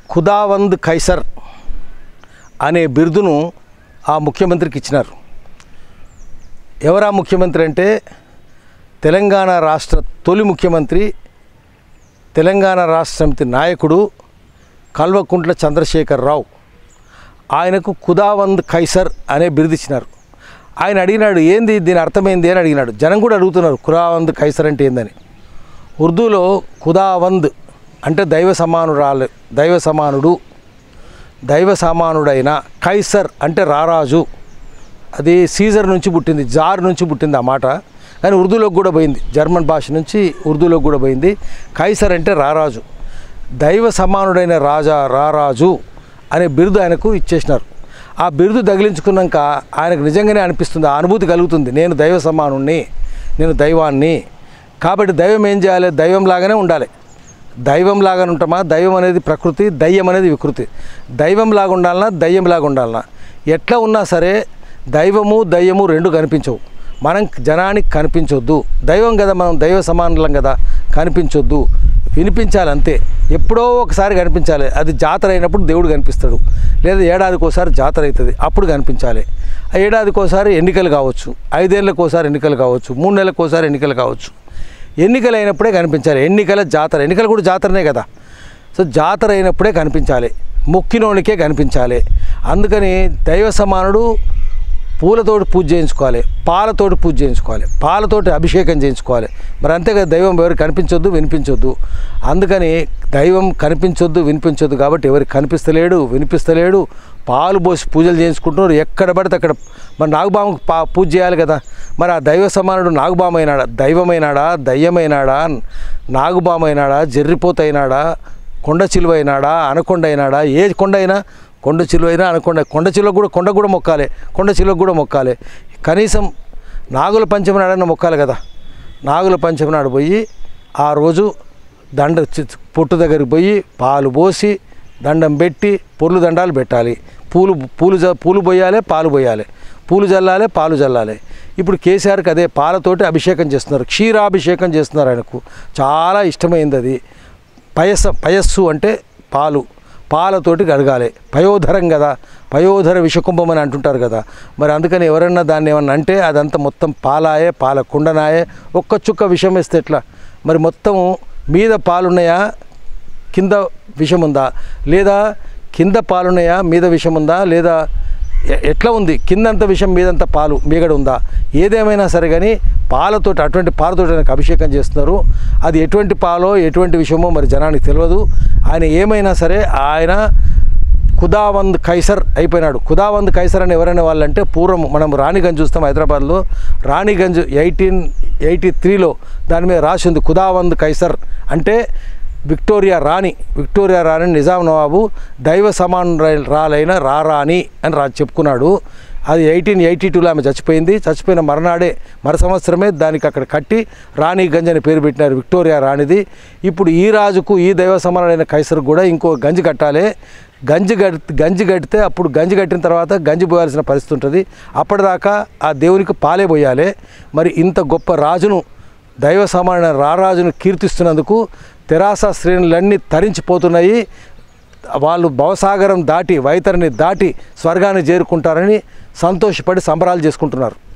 ఖుదావంద్ ఖైసర్ అనే బిరుదును ఆ ముఖ్యమంత్రికి ఇచ్చినారు ఎవరా ముఖ్యమంత్రి అంటే తెలంగాణ రాష్ట్ర తొలి ముఖ్యమంత్రి తెలంగాణ రాష్ట్ర సమితి నాయకుడు కల్వకుంట్ల చంద్రశేఖరరావు ఆయనకు ఖుదావంద్ ఖైసర్ అనే బిరుదు ఇచ్చినారు ఆయన అడిగినాడు ఏంది దీని అర్థమైంది అని అడిగినాడు జనం కూడా అడుగుతున్నారు ఖుదావంద్ ఖైసర్ అంటే ఏందని ఉర్దూలో ఖుదావంద్ అంటే దైవ సమానురాలు దైవ సమానుడు దైవ సమానుడైన ఖైసర్ అంటే రారాజు అది సీజర్ నుంచి పుట్టింది జార్ నుంచి పుట్టింది ఆ మాట కానీ ఉర్దూలోకి కూడా పోయింది జర్మన్ భాష నుంచి ఉర్దూలోకి కూడా పోయింది ఖైసర్ అంటే రారాజు దైవ సమానుడైన రాజా రారాజు అనే బిరుదు ఆయనకు ఇచ్చేసినారు ఆ బిరుదు తగిలించుకున్నాక ఆయనకు నిజంగానే అనిపిస్తుంది ఆ అనుభూతి కలుగుతుంది నేను దైవ సమానుణ్ణి నేను దైవాన్ని కాబట్టి దైవం ఏం చేయాలి దైవం లాగానే ఉండాలి దైవం లాగానే ఉంటామా దైవం అనేది ప్రకృతి దయ్యం అనేది వికృతి దైవం లాగా ఉండాలన్నా దయ్యం లాగా ఉండాలన్నా ఎట్లా ఉన్నా సరే దైవము దయ్యము రెండు కనిపించవు మనం జనానికి కనిపించొద్దు దైవం కదా మనం దైవ సమానులం కదా కనిపించొద్దు వినిపించాలి అంతే ఎప్పుడో ఒకసారి కనిపించాలి అది జాతర అయినప్పుడు దేవుడు కనిపిస్తాడు లేదా ఏడాదికి ఒకసారి జాతర అవుతుంది అప్పుడు కనిపించాలి ఆ ఏడాదికి ఒకసారి ఎన్నికలు కావచ్చు ఐదేళ్ళకి ఒకసారి ఎన్నికలు కావచ్చు మూడు నెలలకు ఒకసారి ఎన్నికలు కావచ్చు ఎన్నికలు అయినప్పుడే కనిపించాలి ఎన్నికల జాతర ఎన్నికలు కూడా జాతరనే కదా సో జాతర అయినప్పుడే కనిపించాలి మొక్కినోనికే కనిపించాలి అందుకని దైవ సమానుడు పూలతోటి పూజ చేయించుకోవాలి పాలతోటి పూజ చేయించుకోవాలి పాలతోటి అభిషేకం చేయించుకోవాలి మరి అంతే కదా దైవం ఎవరికి కనిపించొద్దు వినిపించొద్దు అందుకని దైవం కనిపించొద్దు వినిపించొద్దు కాబట్టి ఎవరికి కనిపిస్తలేడు వినిపిస్తలేడు పాలు పోసి పూజలు చేయించుకుంటున్నారు ఎక్కడ పడితే అక్కడ మరి నాగబామకు పా పూజ చేయాలి కదా మరి ఆ దైవ సమానుడు నాగుబామైనాడా దైవమైనాడా దయ్యమైనాడా నాగుబామైనాడా జర్రిపోతైనాడా కొండ చిలువ అయినాడా అనకొండ అయినాడా ఏ కొండ అయినా కొండ చిలువ అయినా అనకొండ కొండ చిలువ కూడా కొండ కూడా మొక్కాలి కొండ చిలువకు కూడా మొక్కాలి కనీసం నాగుల పంచమి నాడన్న మొక్కాలి కదా నాగుల పంచమి నాడు పోయి ఆ రోజు దండ చి- పొట్టు దగ్గరికి పోయి పాలు పోసి దండం పెట్టి పొర్లు దండాలు పెట్టాలి పూలు పూలు జ పూలు పోయాలి పాలు పోయాలి పూలు జల్లాలి పాలు జల్లాలి ఇప్పుడు కేసీఆర్కి అదే పాలతోటి అభిషేకం చేస్తున్నారు క్షీరాభిషేకం చేస్తున్నారు ఆయనకు చాలా ఇష్టమైంది అది పయస పయస్సు అంటే పాలు పాలతోటి కడగాలి పయోధరం కదా పయోధర విషకుంభం అని అంటుంటారు కదా మరి అందుకని ఎవరన్నా దాన్ని ఏమన్నా అంటే అదంతా మొత్తం పాలాయే పాల కుండనాయే ఒక్క చుక్క విషం వేస్తే ఎట్లా మరి మొత్తం మీద పాలున్నాయా కింద విషం ఉందా లేదా కింద పాలున్నాయా మీద విషం ఉందా లేదా ఎ- ఎట్లా ఉంది కిందంత విషం మీదంత పాలు మీగడ ఉందా ఏదేమైనా సరే కానీ పాలతోటి అటువంటి పాలతోటి ఆయనకు అభిషేకం చేస్తున్నారు అది ఎటువంటి పాలో ఎటువంటి విషయమో మరి జనానికి తెలియదు ఆయన ఏమైనా సరే ఆయన ఖుదావంద్ కైసర్ అయిపోయినాడు ఖుదావంద్ కైసర్ అని ఎవరైనా వాళ్ళంటే పూర్వం మనం రాణిగంజ్ చూస్తాం హైదరాబాద్లో రాణిగంజ్ ఎయిటీన్ ఎయిటీ త్రీలో దాని మీద రాసి ఉంది ఖుదావంద్ కైసర్ అంటే విక్టోరియా రాణి విక్టోరియా రాణి నిజాం నవాబు దైవ సమానురాలైన రారాణి అని రా చెప్పుకున్నాడు అది ఎయిటీన్ ఎయిటీ టూలో ఆమె చచ్చిపోయింది చచ్చిపోయిన మరునాడే మరు సంవత్సరమే దానికి అక్కడ కట్టి రాణి గంజ్ అని పేరు పెట్టినారు విక్టోరియా రాణిది ఇప్పుడు ఈ రాజుకు ఈ దైవ సమానుడైన కైసర్ కూడా ఇంకో గంజి కట్టాలి గంజి కట్ గంజి కడితే అప్పుడు గంజి కట్టిన తర్వాత గంజి పోయాల్సిన పరిస్థితి ఉంటుంది అప్పటిదాకా ఆ దేవునికి పాలే పోయాలి మరి ఇంత గొప్ప రాజును దైవ సమాన రారాజును కీర్తిస్తున్నందుకు తెరాస శ్రేణులన్నీ తరించిపోతున్నాయి వాళ్ళు భవసాగరం దాటి వైతరిని దాటి స్వర్గాన్ని చేరుకుంటారని సంతోషపడి సంబరాలు చేసుకుంటున్నారు